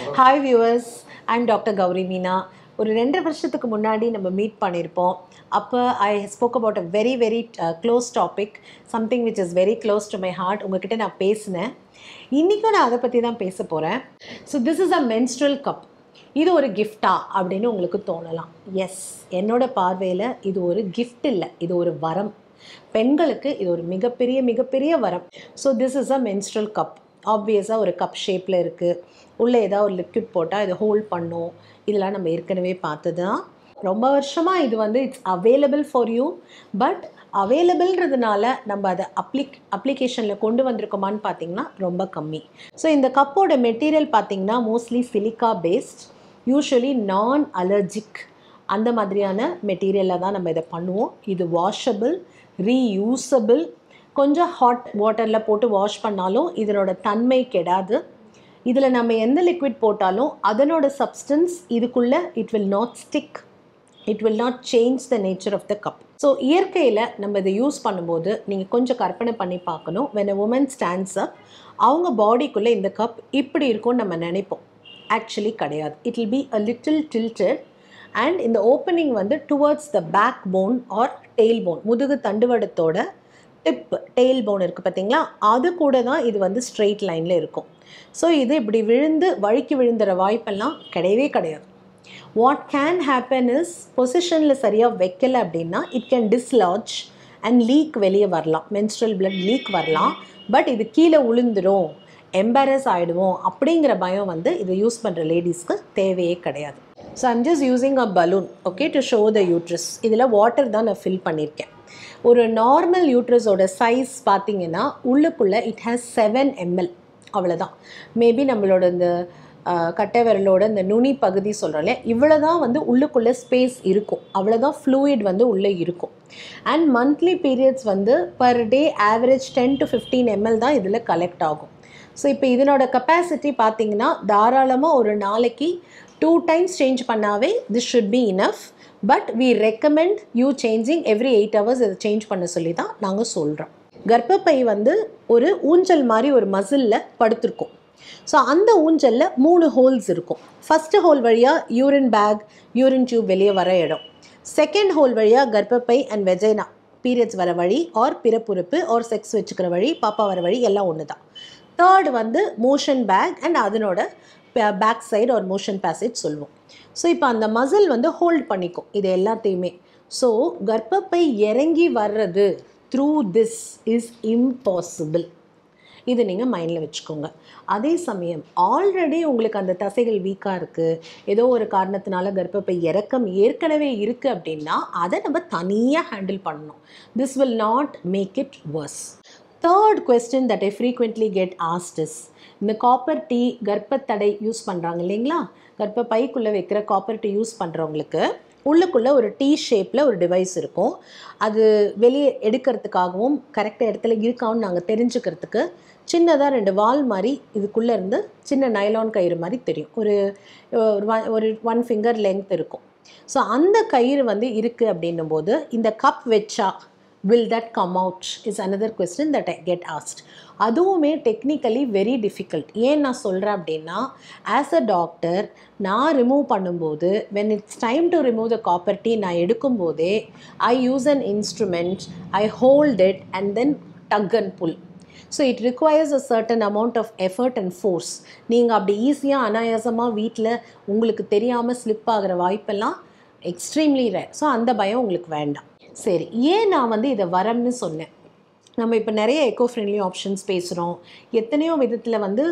Hi viewers I'm doctor Gauri Meena ஒரு ரெண்டு வருஷத்துக்கு முன்னாடி நம்ம மீட் பண்ணியிருப்போம் அப்போ I spoke about a very very close topic something which is very close to my heart உங்ககிட்ட நான் பேசினேன் இன்றைக்கும் நான் அதை பற்றி தான் பேச போகிறேன் so this is a menstrual cup இது ஒரு கிஃப்டா அப்படின்னு உங்களுக்கு தோணலாம் எஸ் என்னோட பார்வையில் இது ஒரு gift இல்லை இது ஒரு வரம் பெண்களுக்கு இது ஒரு மிகப்பெரிய மிகப்பெரிய வரம் so this is a menstrual cup ஆப்வியஸாக ஒரு கப் ஷேப்பில் இருக்குது உள்ளே ஏதாவது ஒரு லிக்விட் போட்டால் இதை ஹோல்ட் பண்ணும் இதெல்லாம் நம்ம ஏற்கனவே பார்த்தது தான் ரொம்ப வருஷமாக இது வந்து it's available for you but அவைலபிள்ன்றதுனால நம்ம அதை அப்ளிக் அப்ளிகேஷனில் கொண்டு வந்திருக்கோமான்னு பார்த்தீங்கன்னா ரொம்ப கம்மி ஸோ இந்த கப்போட மெட்டீரியல் பார்த்தீங்கன்னா மோஸ்ட்லி சிலிக்கா பேஸ்ட் யூஸ்வலி நான் அலர்ஜிக் அந்த மாதிரியான மெட்டீரியலில் தான் நம்ம இதை பண்ணுவோம் இது வாஷபிள் ரீயூசபிள் கொஞ்சம் ஹாட் வாட்டரில் போட்டு வாஷ் பண்ணாலும் இதனோட தன்மை கெடாது இதில் நம்ம எந்த லிக்விட் போட்டாலும் அதனோட சப்ஸ்டன்ஸ் இதுக்குள்ளே it will not stick it will not change the nature of the cup so இயற்கையில் நம்ம இதை யூஸ் பண்ணும்போது நீங்கள் கொஞ்சம் கற்பனை பண்ணி பார்க்கணும் when a woman stands up அவங்க பாடிக்குள்ளே இந்த கப் இப்படி இருக்கும்னு நம்ம நினைப்போம் ஆக்சுவலி கிடையாது it will be a little tilted and இந்த ஓப்பனிங் வந்து towards the back bone or tail bone முதுகு தண்டுவடத்தோட டிப் டெயில் போன் இருக்குது பார்த்தீங்களா அது கூட தான் இது வந்து ஸ்ட்ரெயிட் லைனில் இருக்கும் ஸோ இது இப்படி விழுந்து வழுக்கி விழுந்துற வாய்ப்பெல்லாம் கிடையவே கிடையாது வாட் கேன் ஹேப்பன் இஸ் பொசிஷனில் சரியாக வைக்கல அப்படின்னா it can dislodge and leak வெளியே வரலாம் menstrual blood லீக் வரலாம் பட் இது கீழே உளுந்துரும் எம்பாரஸ் ஆகிடுவோம் அப்படிங்கிற பயம் வந்து இதை யூஸ் பண்ணுற லேடிஸ்க்கு தேவையே கிடையாது so I'm just using a balloon okay to show the uterus இதில் வாட்டர் தான் நான் ஃபில் பண்ணியிருக்கேன் ஒரு நார்மல் யூட்ரஸோட சைஸ் பார்த்தீங்கன்னா உள்ளுக்குள்ளே இட் ஹேஸ் செவன் எம்எல் அவ்வளோதான் மேபி நம்மளோட இந்த அஹ், கட்டை விரலோட இந்த நுனி பகுதி சொல்கிறோம்ல இவ்வளோ தான் வந்து உள்ளுக்குள்ளே ஸ்பேஸ் இருக்கும் அவ்வளோதான் ஃப்ளூயிட் வந்து உள்ளே இருக்கும் அண்ட் மந்த்லி பீரியட்ஸ் வந்து per day average ten to fifteen ML தான் இதில் கலெக்ட் ஆகும் ஸோ இப்போ இதனோட கெப்பாசிட்டி பார்த்தீங்கன்னா தாராளமாக ஒரு நாளைக்கு டூ டைம்ஸ் சேஞ்ச் பண்ணாவே this should be enough but we recommend you changing every eight hours இதை சேஞ்ச் பண்ண சொல்லி தான் நாங்கள் சொல்கிறோம் கர்ப்பப்பை வந்து ஒரு ஊஞ்சல் மாதிரி ஒரு மசிலில் படுத்திருக்கும் ஸோ அந்த ஊஞ்சலில் மூணு ஹோல்ஸ் இருக்கும் ஃபஸ்ட்டு ஹோல் வழியாக யூரின் பேக் யூரின் டியூப் வெளியே வர இடம் செகண்ட் ஹோல் வழியாக கர்ப்பப்பை அண்ட் வெஜைனா பீரியட்ஸ் வர வழி ஆர் பிறப்புறுப்பு ஆர் செக்ஸ் வச்சுக்கிற வழி பாப்பா வர வழி எல்லாம் ஒன்று தான் தேர்ட் வந்து மோஷன் பேக் அண்ட் அதனோட பேக் சைடு ஒரு மோஷன் பேசேஜ் சொல்லுவோம் ஸோ இப்போ அந்த மசில் வந்து ஹோல்ட் பண்ணிக்கும் இது எல்லாத்தையுமே ஸோ கர்ப்பப்பை இறங்கி வர்றது த்ரூ திஸ் இஸ் இம்பாசிபிள் இது நீங்கள் மைண்டில் வச்சுக்கோங்க அதே சமயம் ஆல்ரெடி உங்களுக்கு அந்த தசைகள் வீக்காக இருக்குது ஏதோ ஒரு காரணத்தினால கர்ப்பப்பை இறக்கம் ஏற்கனவே இருக்குது அப்படின்னா அதை நம்ம தனியாக ஹேண்டில் பண்ணணும் this will not make it worse third question that I frequently get asked is இந்த காப்பர் டீ கர்ப்பத்தடை யூஸ் பண்ணுறாங்க இல்லைங்களா கர்ப்பப்பைக்குள்ளே வைக்கிற காப்பர் டீ யூஸ் பண்ணுறவங்களுக்கு உள்ளுக்குள்ளே ஒரு டீ ஷேப்பில் ஒரு டிவைஸ் இருக்கும் அது வெளியே எடுக்கிறதுக்காகவும் கரெக்டாக இடத்துல இருக்கான்னு நாங்கள் தெரிஞ்சுக்கிறதுக்கு சின்னதாக ரெண்டு வால் மாதிரி இதுக்குள்ளே இருந்து சின்ன நைலான் கயிறு மாதிரி தெரியும் ஒரு ஒரு one- ஒரு ஒன் ஃபிங்கர் லென்த் இருக்கும் ஸோ அந்த கயிறு வந்து இருக்குது அப்படின்னும் போது இந்த கப் வச்சா will that come out is another question that I get asked அதுவுமே டெக்னிக்கலி வெரி டிஃபிகல்ட் ஏன் நான் சொல்கிறேன் அப்படின்னா ஆஸ் அ டாக்டர் நான் ரிமூவ் பண்ணும்போது when it's time to remove the copper T நான் எடுக்கும்போதே I use an instrument I hold it and then tug and pull so it requires a certain amount of effort and force நீங்கள் அப்படி ஈஸியாக அனாயாசமாக வீட்டில் உங்களுக்கு தெரியாமல் ஸ்லிப் ஆகிற வாய்ப்பெல்லாம் எக்ஸ்ட்ரீம்லி ரேர் ஸோ அந்த பயம் உங்களுக்கு வேண்டாம் சரி ஏன் நான் வந்து இதை வரம்னு சொன்னேன் நம்ம இப்போ நிறைய எக்கோ ஃப்ரெண்ட்லி ஆப்ஷன்ஸ் பேசுகிறோம் எத்தனையோ விதத்தில் வந்து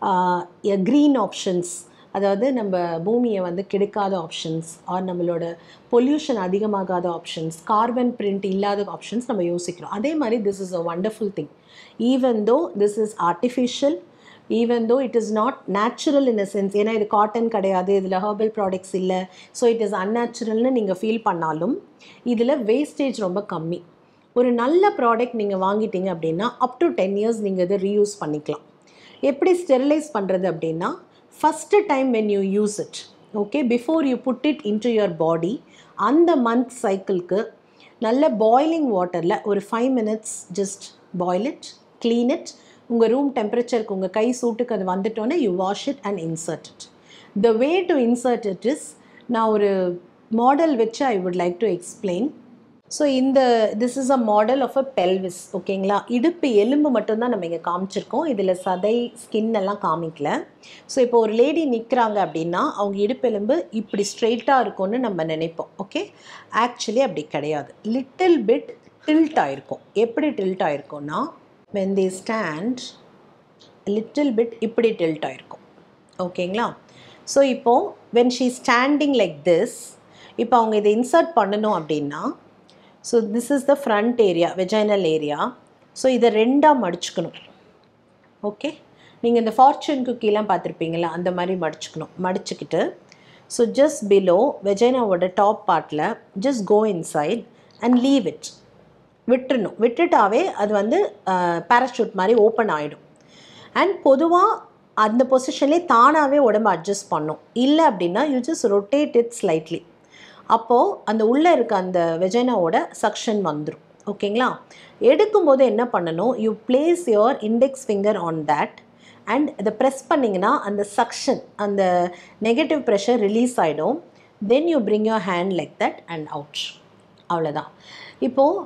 க்ரீன் ஆப்ஷன்ஸ் அதாவது நம்ம பூமியை வந்து கெடுக்காத ஆப்ஷன்ஸ் ஆர் நம்மளோட பொல்யூஷன் அதிகமாகாத ஆப்ஷன்ஸ் கார்பன் பிரிண்ட் இல்லாத ஆப்ஷன்ஸ் நம்ம யோசிக்கிறோம் அதே மாதிரி this is a wonderful thing even though this is artificial even though it is not natural in a sense ஏன்னா இது காட்டன் கிடையாது இதில் ஹெர்பல் ப்ராடக்ட்ஸ் இல்லை ஸோ இட் இஸ் அன்நேச்சுரல்னு நீங்கள் ஃபீல் பண்ணாலும் இதில் வேஸ்டேஜ் ரொம்ப கம்மி ஒரு நல்ல ப்ராடக்ட் நீங்கள் வாங்கிட்டீங்க அப்படின்னா அப் டு டென் இயர்ஸ் நீங்கள் இதை ரீயூஸ் பண்ணிக்கலாம் எப்படி ஸ்டெரிலைஸ் பண்ணுறது அப்படின்னா first time when you use it okay before you put it into your body அந்த மந்த் சைக்கிள்க்கு நல்ல பாய்லிங் வாட்டரில் ஒரு five minutes just boil it clean it உங்கள் ரூம் டெம்பரேச்சருக்கு உங்கள் கை சூட்டுக்கு அது வந்துட்டோன்னே you wash it and insert it the way to insert it is நான் ஒரு மாடல் வச்சு I would like to explain so இந்த this is a model of a pelvis ஓகேங்களா இடுப்பு எலும்பு மட்டும்தான் நம்ம இங்கே காமிச்சிருக்கோம் இதில் சதை ஸ்கின் எல்லாம் காமிக்கல ஸோ இப்போ ஒரு லேடி நிற்கிறாங்க அப்படின்னா அவங்க இடுப்பு எலும்பு இப்படி ஸ்ட்ரெயிட்டாக இருக்கும்னு நம்ம நினைப்போம் ஓகே ஆக்சுவலி அப்படி கிடையாது லிட்டில் பிட் டில்ட் ஆயிருக்கும் எப்படி டில்ட் ஆயிருக்கும்னா when they stand little bit இப்படி டில்ட் ஆயிருக்கும் ஓகேங்களா ஸோ இப்போது when she standing like this இப்போ அவங்க இதை இன்சர்ட் பண்ணணும் அப்படின்னா so this is the front area vaginal area so இதை ரெண்டாக மடிச்சுக்கணும் ஓகே நீங்கள் இந்த ஃபார்ச்சூன் குக்கிலாம் பார்த்துருப்பீங்களா அந்த மாதிரி மடிச்சுக்கணும் மடிச்சுக்கிட்டு ஸோ ஜஸ்ட் பிலோ வெஜைனாவோட டாப் பார்ட்டில் just go inside and leave it விட்டுறணும் விட்டுட்டாவே அது வந்து பேராஷூட் மாதிரி ஓப்பன் ஆகிடும் அண்ட் பொதுவாக அந்த பொசிஷன்லேயே தானாகவே உடம்பு அட்ஜஸ்ட் பண்ணும் இல்லை அப்படின்னா you just rotate it slightly அப்போது அந்த உள்ளே இருக்க அந்த வெஜைனாவோட சக்ஷன் வந்துடும் ஓகேங்களா எடுக்கும்போது என்ன பண்ணணும் you place your index finger on that and இதை ப்ரெஸ் பண்ணிங்கன்னா அந்த சக்ஷன் அந்த நெகட்டிவ் ப்ரெஷர் ரிலீஸ் ஆகிடும் then you bring your hand like that and out அவ்வளோதான் இப்போது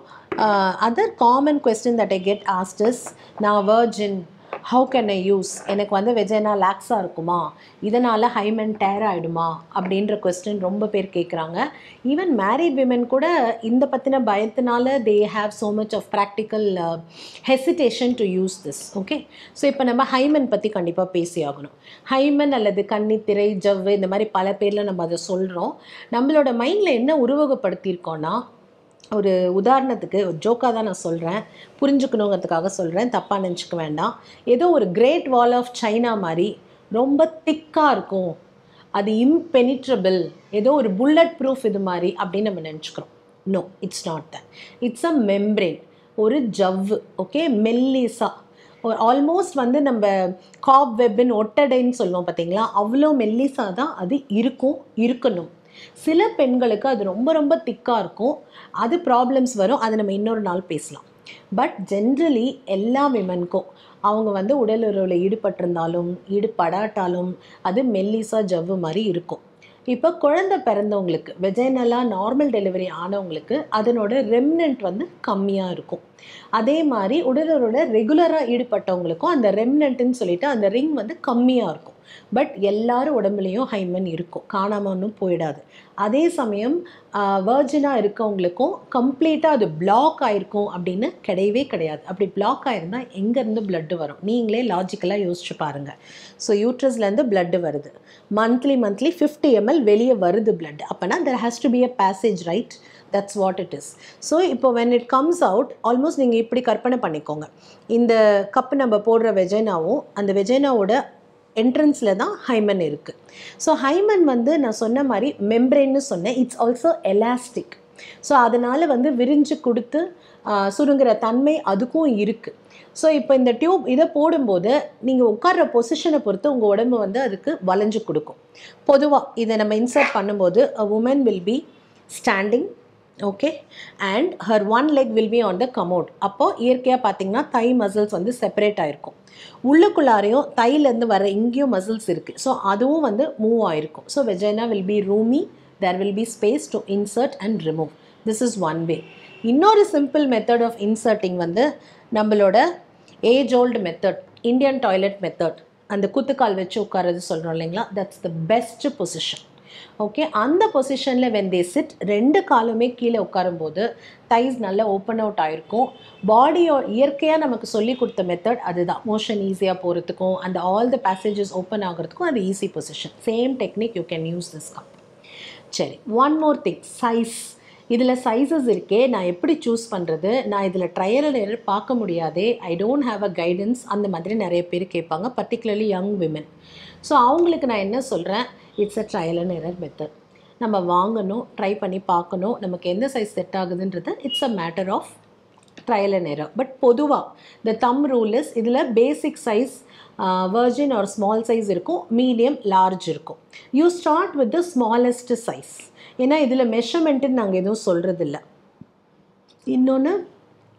other common question that I get asked is நான் virgin how can I use எனக்கு வந்து வெஜைனா லாக்ஸாக இருக்குமா இதனால் ஹைமன் டேர் ஆகிடுமா அப்படின்ற கொஸ்டின் ரொம்ப பேர் கேட்குறாங்க ஈவன் மேரிட் விமன் கூட இந்த பற்றின பயத்தினால they have so much of practical hesitation to use this okay so இப்போ நம்ம ஹைமன் பற்றி கண்டிப்பாக பேசி ஆகணும் ஹைமன் அல்லது கன்னித்திரை ஜவ்வு இந்த மாதிரி பல பேரில் நம்ம அதை சொல்கிறோம் நம்மளோட மைண்டில் என்ன உருவகப்படுத்தியிருக்கோன்னா ஒரு உதாரணத்துக்கு ஒரு ஜோக்காக தான் நான் சொல்கிறேன் புரிஞ்சுக்கணுங்கிறதுக்காக சொல்கிறேன் தப்பாக நினச்சிக்க வேண்டாம் ஏதோ ஒரு கிரேட் வால் ஆஃப் சைனா மாதிரி ரொம்ப திக்காக இருக்கும் அது இம்பெனிட்ரபிள் ஏதோ ஒரு புல்லட் ப்ரூஃப் இது மாதிரி அப்படின்னு நம்ம நினச்சிக்கிறோம் no it's not that it's a membrane ஒரு ஜவ்வு ஓகே மெல்லிசா ஒரு ஆல்மோஸ்ட் வந்து நம்ம காப் வெப்பின் ஒட்டடைன்னு சொல்லுவோம் பார்த்தீங்களா அவ்வளோ மெல்லிசா தான் அது இருக்கும் இருக்கணும் சில பெண்களுக்கு அது ரொம்ப ரொம்ப திக்காக இருக்கும் அது ப்ராப்ளம்ஸ் வரும் அதை நம்ம இன்னொரு நாள் பேசலாம் பட் ஜென்ரலி எல்லா விமனுக்கும் அவங்க வந்து உடல் உறவில் ஈடுபட்டிருந்தாலும் ஈடுபடாட்டாலும் அது மெல்லிசா ஜவ்வு மாதிரி இருக்கும் இப்போ குழந்தை பிறந்தவங்களுக்கு வெஜைனலாக நார்மல் டெலிவரி ஆனவங்களுக்கு அதனோட ரெம்னன்ட் வந்து கம்மியாக இருக்கும் அதே மாதிரி உடலோட ரெகுலராக ஈடுபட்டவங்களுக்கும் அந்த ரெம்னன்ட்னு சொல்லிட்டு அந்த ரிங் வந்து கம்மியாக இருக்கும் பட் எல்லாரும் உடம்புலையும் ஹைமன் இருக்கும் காணாமல் ஒன்றும் போயிடாது அதே சமயம் வேர்ஜினாக இருக்கவங்களுக்கும் கம்ப்ளீட்டாக அது பிளாக் ஆயிருக்கும் அப்படின்னு கிடையவே கிடையாது அப்படி பிளாக் ஆயிருந்தால் எங்கேருந்து பிளட்டு வரும் நீங்களே லாஜிக்கலாக யோசிச்சு பாருங்கள் ஸோ யூட்ரஸ்லேருந்து பிளட்டு வருது மந்த்லி மந்த்லி ஃபிஃப்டி எம்எல் வெளியே வருது பிளட் அப்போனா there has to be a passage right that's what it is so இப்போ when it comes out almost நீங்கள் இப்படி கற்பனை பண்ணிக்கோங்க இந்த கப்பு நம்ம போடுற வெஜைனாவும் அந்த வெஜைனாவோட என்ட்ரன்ஸில் தான் ஹைமன் இருக்குது ஸோ ஹைமன் வந்து நான் சொன்ன மாதிரி மெம்ப்ரெயின்னு சொன்னேன் இட்ஸ் ஆல்சோ எலாஸ்டிக் ஸோ அதனால் வந்து விரிஞ்சு கொடுத்து சுருங்குற தன்மை அதுக்கும் இருக்குது ஸோ இப்போ இந்த டியூப் இதை போடும்போது நீங்கள் உட்கார்ற பொசிஷனை பொறுத்து உங்கள் உடம்பு வந்து அதுக்கு வளைஞ்சு கொடுக்கும் பொதுவாக இதை நம்ம இன்சர்ட் பண்ணும்போது a woman will be standing okay and her one leg will be on the commode அப்போது இயற்கையாக பார்த்தீங்கன்னா தை மசில்ஸ் வந்து செப்பரேட் ஆகிருக்கும் உள்ளுக்குள்ளாரையும் தைலேருந்து வர இங்கேயும் மசில்ஸ் இருக்குது ஸோ அதுவும் வந்து மூவ் ஆகிருக்கும் so vagina will be roomy there will be space to insert and remove this is one way இன்னொரு சிம்பிள் மெத்தட் ஆஃப் இன்சர்ட்டிங் வந்து நம்மளோட age old method Indian toilet method அந்த குத்துக்கால் வச்சு உட்காரது சொல்கிறோம் இல்லைங்களா that's the best position okay அந்த பொசிஷனில் வென் தே சிட் ரெண்டு காலுமே கீழே உட்காரும்போது தைஸ் நல்லா ஓப்பன் அவுட் ஆகிருக்கும் பாடியோ இயற்கையாக நமக்கு சொல்லி கொடுத்த மெத்தட் அதுதான் மோஷன் ஈஸியாக போகிறதுக்கும் அந்த ஆல் த பேசேஜஸ் ஓப்பன் ஆகிறதுக்கும் அது easy position same technique you can use this cup சரி ஒன் மோர் திங் சைஸ் இதில் சைஸஸ் இருக்கே நான் எப்படி சூஸ் பண்ணுறது நான் இதில் ட்ரையல் அண்ட் எரர் பார்க்க முடியாதே I don't have a guidance அந்த மாதிரி நிறைய பேர் கேட்பாங்க பர்டிகுலர்லி யங் விமன் ஸோ அவங்களுக்கு நான் என்ன சொல்கிறேன் it's a trial and error method நம்ம வாங்கணும் ட்ரை பண்ணி பார்க்கணும் நமக்கு எந்த சைஸ் செட் ஆகுதுன்றது it's a matter of trial and error but பொதுவாக த தம் ரூல் இஸ் இதில் பேசிக் சைஸ் வர்ஜின் ஒரு ஸ்மால் சைஸ் இருக்கும் மீடியம் லார்ஜ் இருக்கும் you start with the smallest size ஏன்னா இதில் மெஷர்மெண்ட்டுன்னு நாங்கள் எதுவும் சொல்கிறதில்ல இன்னொன்று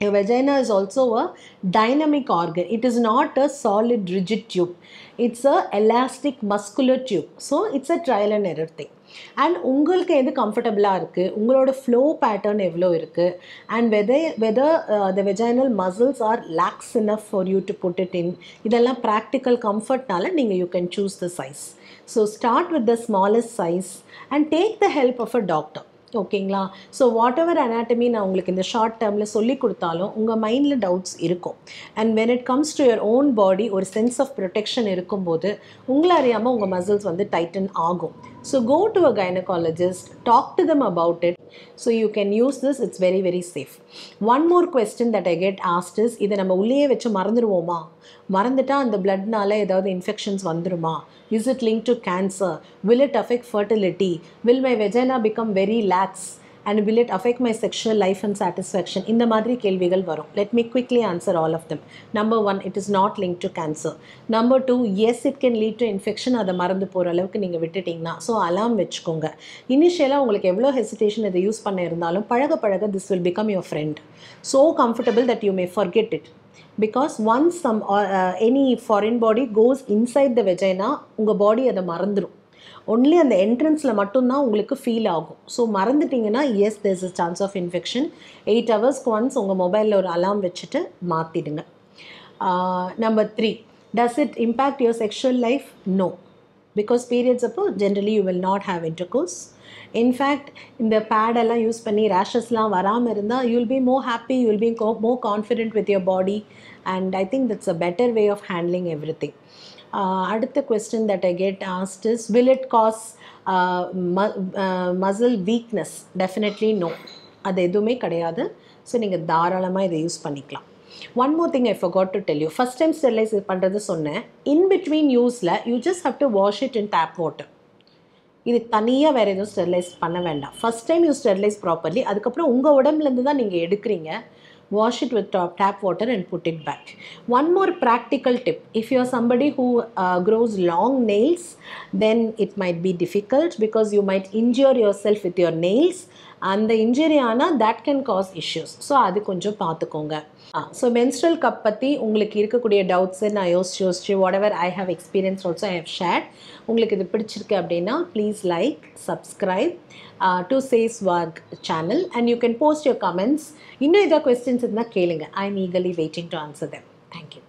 Your vagina is also a dynamic organ. It is not a solid, rigid tube. It's a elastic, muscular tube. So it's a trial and error thing. And உங்களுக்கு எது கம்ஃபர்டபுளாக இருக்குது உங்களோட ஃப்ளோ பேட்டர்ன் எவ்வளோ இருக்குது and whether whether the vaginal muscles are lax enough for you to put it in இதெல்லாம் practical கம்ஃபர்ட்னால நீங்கள் you can choose the size so start with the smallest size and take the help of a doctor ஓகேங்களா so whatever anatomy நான் உங்களுக்கு இந்த short டேர்மில் சொல்லி கொடுத்தாலும் உங்கள் மைண்டில் டவுட்ஸ் இருக்கும் and when it comes to your own body ஒரு சென்ஸ் ஆஃப் ப்ரொடெக்ஷன் இருக்கும்போது உங்களை அறியாமல் உங்கள் மசில்ஸ் வந்து டைட்டன் ஆகும் so go to a gynaecologist talk to them about it so you can use this it's very very safe one more question that I get asked is இதை நம்ம உள்ளேயே வச்சு மறந்துடுவோமா மறந்துட்டா அந்த பிளட்னால ஏதாவது இன்ஃபெக்ஷன்ஸ் வந்துருமா is it link to cancer will it affect fertility will my vagina become very lax and will it affect my sexual life and satisfaction இந்த மாதிரி கேள்விகள் வரும் let me quickly answer all of them number one it is not link to cancer number two yes it can lead to infection அதை மறந்து போகிற அளவுக்கு நீங்கள் விட்டுட்டிங்கன்னா ஸோ அலாம் வச்சுக்கோங்க இனிஷியலாக உங்களுக்கு எவ்வளோ ஹெசிடேஷன் இதை யூஸ் பண்ண இருந்தாலும் பழக பழக this will become your friend so comfortable that you may forget it because once some any foreign body goes inside the vagina உங்கள் பாடி அதை மறந்துடும் ஒன்லி அந்த என்ட்ரன்ஸில் மட்டும்தான் உங்களுக்கு ஃபீல் ஆகும் ஸோ மறந்துட்டிங்கன்னா yes there's a chance of infection eight ஹவர்ஸ்க்கு ஒன்ஸ் உங்கள் மொபைலில் ஒரு அலாம் வச்சுட்டு மாற்றிடுங்க number three does it impact your sexual life no because periods அப்போ generally you will not have intercourse in fact இந்த பேடெல்லாம் யூஸ் பண்ணி ரேஷஸ்லாம் வராமல் இருந்தால் you will be more happy you will be more confident with your body and I think that's a better way of handling every thing அடுத்த question that I get asked is will it cause muscle weakness definitely no அது எதுவுமே கிடையாது so நீங்கள் தாராளமாக இதை use பண்ணிக்கலாம் one more thing I forgot to tell you first time sterilise பண்ணுறது சொன்னேன் இன் பிட்வீன் யூஸில் you just have to wash it in tap water இது தனியாக வேறு எதுவும் ஸ்டெர்லைஸ் பண்ண வேண்டாம் first time you sterilise properly அதுக்கப்புறம் உங்கள் உடம்புலேருந்து தான் நீங்கள் எடுக்கிறீங்க wash it with top, tap water and put it back. One more practical tip if you're somebody who uh, grows long nails, then it might be difficult because you might injure yourself with your nails. அந்த injury ஆனால் that can cause issues so அது கொஞ்சம் பார்த்துக்கோங்க so menstrual cup பற்றி உங்களுக்கு இருக்கக்கூடிய doubts நான் யோசிச்சு யோசிச்சு whatever I have experience also I have share உங்களுக்கு இது பிடிச்சிருக்கு அப்படின்னா please like subscribe to Chase Walk channel and you can post your comments இன்னும் ஏதாவது கொஸ்டின்ஸ் இருந்தால் கேளுங்க I am eagerly waiting to answer them thank you